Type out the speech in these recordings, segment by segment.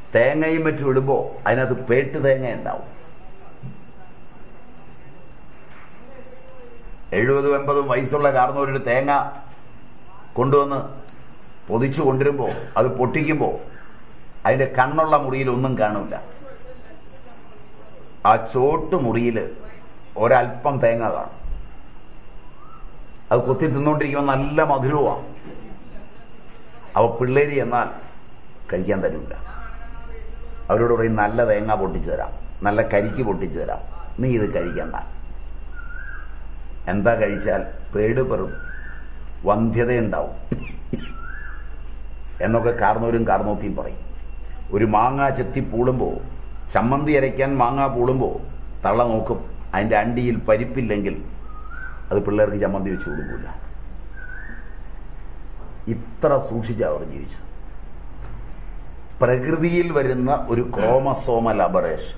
തേങ്ങയും മറ്റും ഇടുമ്പോൾ അതിനകത്ത് പേട്ട് തേങ്ങ ഉണ്ടാവും എഴുപതും എൺപതും വയസ്സുള്ള കാർന്നവരൊരു തേങ്ങ കൊണ്ടുവന്ന് പൊതിച്ചു കൊണ്ടുവരുമ്പോൾ അത് പൊട്ടിക്കുമ്പോൾ അതിന്റെ കണ്ണുള്ള മുറിയിൽ ഒന്നും കാണില്ല ആ ചോട്ട് മുറിയിൽ ഒരല്പം തേങ്ങ കാണും അത് കൊത്തി തിന്നുകൊണ്ടിരിക്കുമ്പോൾ നല്ല മധുരവുമാണ് അവ പിള്ളേരി എന്നാൽ കഴിക്കാൻ തരില്ല അവരോട് പറയും നല്ല തേങ്ങ പൊട്ടിച്ചു തരാം നല്ല കരിക്ക് പൊട്ടിച്ചു തരാം നീ ഇത് കഴിക്കണ്ട എന്താ കഴിച്ചാൽ പേട് പെറും വന്ധ്യതയുണ്ടാവും എന്നൊക്കെ കാർന്നവരും കാർന്നോത്തിയും പറയും ഒരു മാങ്ങ ചെത്തി പൂളുമ്പോൾ ചമ്മന്തി അരയ്ക്കാൻ മാങ്ങ പൂളുമ്പോൾ തള്ള നോക്കും അതിന്റെ അണ്ടിയിൽ പരിപ്പില്ലെങ്കിൽ അത് പിള്ളേർക്ക് ചമ്മന്തി വെച്ച് കൊടുക്കില്ല ഇത്ര സൂക്ഷിച്ച അവർ ജീവിച്ചു പ്രകൃതിയിൽ വരുന്ന ഒരു ക്രോമസോമ ലബറേഷൻ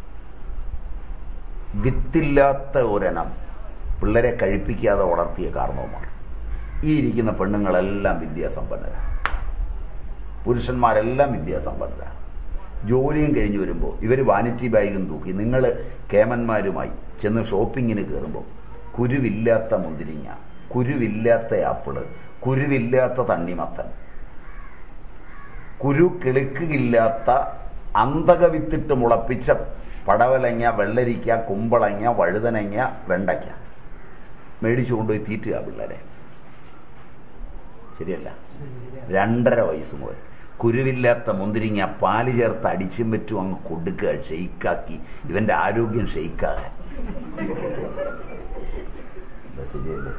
വിത്തില്ലാത്ത ഒരെണ്ണം പിള്ളേരെ കഴിപ്പിക്കാതെ വളർത്തിയ കാരണവുമാണ് ഈ ഇരിക്കുന്ന പെണ്ണുങ്ങളെല്ലാം വിദ്യാസമ്പന്നരാണ് പുരുഷന്മാരെല്ലാം വിദ്യാസമ്പന്നരാണ് ജോലിയും കഴിഞ്ഞ് വരുമ്പോൾ ഇവർ വാനിറ്റി ബാഗും തൂക്കി നിങ്ങൾ കേമന്മാരുമായി ചെന്ന് ഷോപ്പിങ്ങിന് കയറുമ്പോൾ കുരുവില്ലാത്ത മുന്തിരിങ്ങ കുരുവില്ലാത്ത ആപ്പിള് കുരുവില്ലാത്ത തണ്ണിമത്തൻ കുരു കിളുക്കില്ലാത്ത അന്തക വിത്തിട്ട് മുളപ്പിച്ച പടവലങ്ങ വെള്ളരിക്ക കുമ്പളങ്ങ വഴുതനങ്ങ വെണ്ടയ്ക്ക മേടിച്ചു കൊണ്ടുപോയി തീറ്റുക പിള്ളേരെ ശരിയല്ല രണ്ടര വയസ്സ് മുതൽ കുരുവില്ലാത്ത മുന്തിരിങ്ങ പാല് ചേർത്ത് അടിച്ചും പറ്റും അങ്ങ് കൊടുക്കുക ഷെയ്ക്കാക്കി ഇവന്റെ ആരോഗ്യം ഷെയ്ക്കാകാൻ എന്താ ശരിയല്ലേ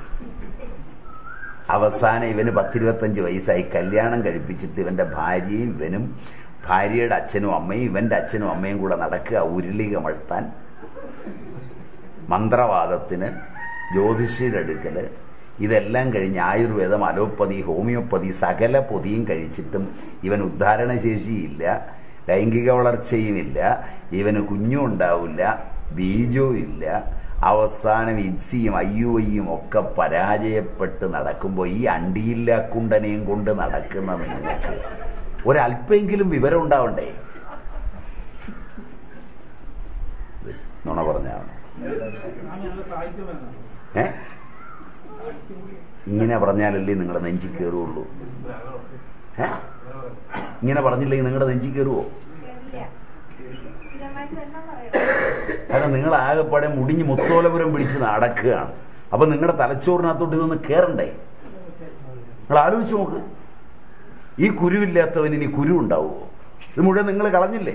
അവസാനം ഇവന് പത്തിരുപത്തഞ്ച് വയസ്സായി കല്യാണം കഴിപ്പിച്ചിട്ട് ഇവന്റെ ഭാര്യയും ഇവനും ഭാര്യയുടെ അച്ഛനും അമ്മയും ഇവന്റെ അച്ഛനും അമ്മയും കൂടെ നടക്കുക ഉരുളി കമഴ്ത്താൻ മന്ത്രവാദത്തിന് ജ്യോതിഷിയുടെ അടുക്കല് ഇതെല്ലാം കഴിഞ്ഞ് ആയുർവേദം അലോപ്പതി ഹോമിയോപ്പതി സകല പൊതിയും കഴിച്ചിട്ടും ഇവൻ ഉദ്ധാരണശേഷിയില്ല ലൈംഗിക വളർച്ചയുമില്ല ഇവന് കുഞ്ഞും ഉണ്ടാവില്ല ബീജവും ഇല്ല അവസാനം ഇൻസിയും അയ്യു അയ്യും ഒക്കെ പരാജയപ്പെട്ട് നടക്കുമ്പോൾ ഈ അണ്ടിയില്ല കുണ്ടനെയും കൊണ്ട് നടക്കുന്ന നിങ്ങൾക്ക് ഒരല്പെങ്കിലും വിവരം ഉണ്ടാവണ്ടേ ഇത് നുണ പറഞ്ഞാണ് ഏ ഇങ്ങനെ പറഞ്ഞാലല്ലേ നിങ്ങളുടെ നെഞ്ചി കയറുള്ളൂ ഏ ഇങ്ങനെ പറഞ്ഞില്ലെങ്കിൽ നിങ്ങളുടെ നെഞ്ചി കയറുവോ കാരണം നിങ്ങൾ ആകെപ്പാടെ മുടിഞ്ഞ് മുത്തോലപുരം പിടിച്ച് നടക്കുകയാണ് അപ്പൊ നിങ്ങളുടെ തലച്ചോറിനകത്തോട്ട് ഇതൊന്ന് കയറണ്ടേ നിങ്ങൾ ആലോചിച്ച് നോക്ക് ഈ കുരുവില്ലാത്തവന് ഇനി കുരു ഉണ്ടാവുമോ ഇത് മുഴുവൻ നിങ്ങൾ കളഞ്ഞില്ലേ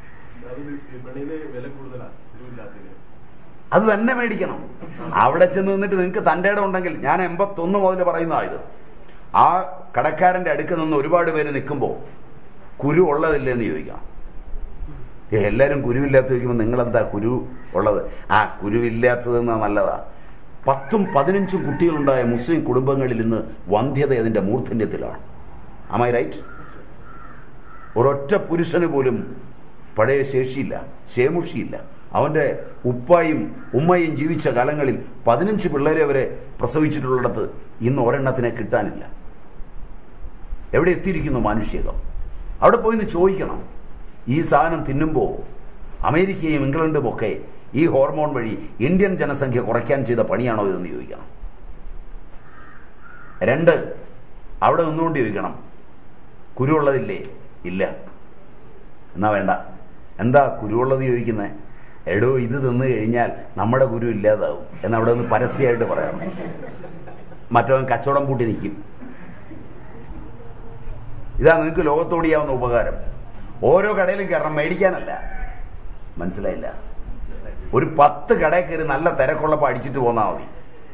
അത് തന്നെ മേടിക്കണം അവിടെ ചെന്ന് നിന്നിട്ട് നിങ്ങൾക്ക് തൻ്റെ ഇടം ഉണ്ടെങ്കിൽ ഞാൻ എൺപത്തൊന്ന് മുതൽ പറയുന്നതായത് ആ കടക്കാരന്റെ അടുക്ക് നിന്ന് ഒരുപാട് പേര് നിൽക്കുമ്പോൾ കുരു ഉള്ളതില്ലേ എന്ന് ചോദിക്കാം ഏ, എല്ലാവരും കുരുവില്ലാത്ത ചോദിക്കുമ്പോൾ നിങ്ങളെന്താ കുരു ഉള്ളത് ആ കുരുവില്ലാത്തതെന്നാ നല്ലതാ പത്തും പതിനഞ്ചും കുട്ടികളുണ്ടായ മുസ്ലിം കുടുംബങ്ങളിൽ ഇന്ന് വന്ധ്യത അതിന്റെ മൂർധന്യത്തിലാണ് അമായി റൈറ്റ് ഒരൊറ്റ പുരുഷന് പോലും പഴയ ശേഷിയില്ല ശേമുഷിയില്ല അവന്റെ ഉപ്പായും ഉമ്മയും ജീവിച്ച കാലങ്ങളിൽ പതിനഞ്ച് പിള്ളേരെ വരെ പ്രസവിച്ചിട്ടുള്ളിടത്ത് ഇന്ന് ഒരെണ്ണത്തിനെ കിട്ടാനില്ല എവിടെ എത്തിയിരിക്കുന്നു മാനുഷികം അവിടെ പോയി ഒന്ന് ചോദിക്കണം ഈ സാധനം തിന്നുമ്പോൾ അമേരിക്കയും ഇംഗ്ലണ്ടും ഒക്കെ ഈ ഹോർമോൺ വഴി ഇന്ത്യൻ ജനസംഖ്യ കുറയ്ക്കാൻ ചെയ്ത പണിയാണോ ഇതെന്ന് ചോദിക്കണം രണ്ട് അവിടെ നിന്നുകൊണ്ട് ചോദിക്കണം കുരുവുള്ളതില്ലേ ഇല്ല എന്നാ വേണ്ട എന്താ കുരുവുള്ളത് ചോദിക്കുന്നത് എടോ ഇത് തിന്നു കഴിഞ്ഞാൽ നമ്മുടെ കുരു ഇല്ലാതാവും എന്നവിടെ നിന്ന് പരസ്യമായിട്ട് പറയണം മറ്റവൻ കച്ചവടം പൂട്ടി നിൽക്കും ഇതാ നിങ്ങൾക്ക് ലോകത്തോട് ചെയ്യാവുന്ന ഉപകാരം ഓരോ കടയിലും കയറണം മേടിക്കാനല്ല മനസ്സിലായില്ല ഒരു പത്ത് കടയിൽ കയറി നല്ല തിരക്കുള്ളപ്പോൾ അടിച്ചിട്ട് പോന്നാൽ മതി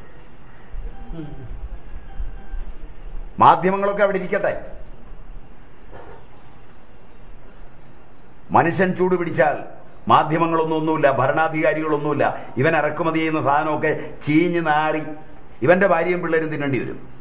മാധ്യമങ്ങളൊക്കെ അവിടെ ഇരിക്കട്ടെ മനുഷ്യൻ ചൂട് പിടിച്ചാൽ മാധ്യമങ്ങളൊന്നും ഒന്നുമില്ല ഭരണാധികാരികളൊന്നുമില്ല ഇവൻ ഇറക്കുമതി ചെയ്യുന്ന സാധനമൊക്കെ ചീഞ്ഞ് നാറി ഇവന്റെ ഭാര്യയും പിള്ളേരും തിന്നേണ്ടി വരും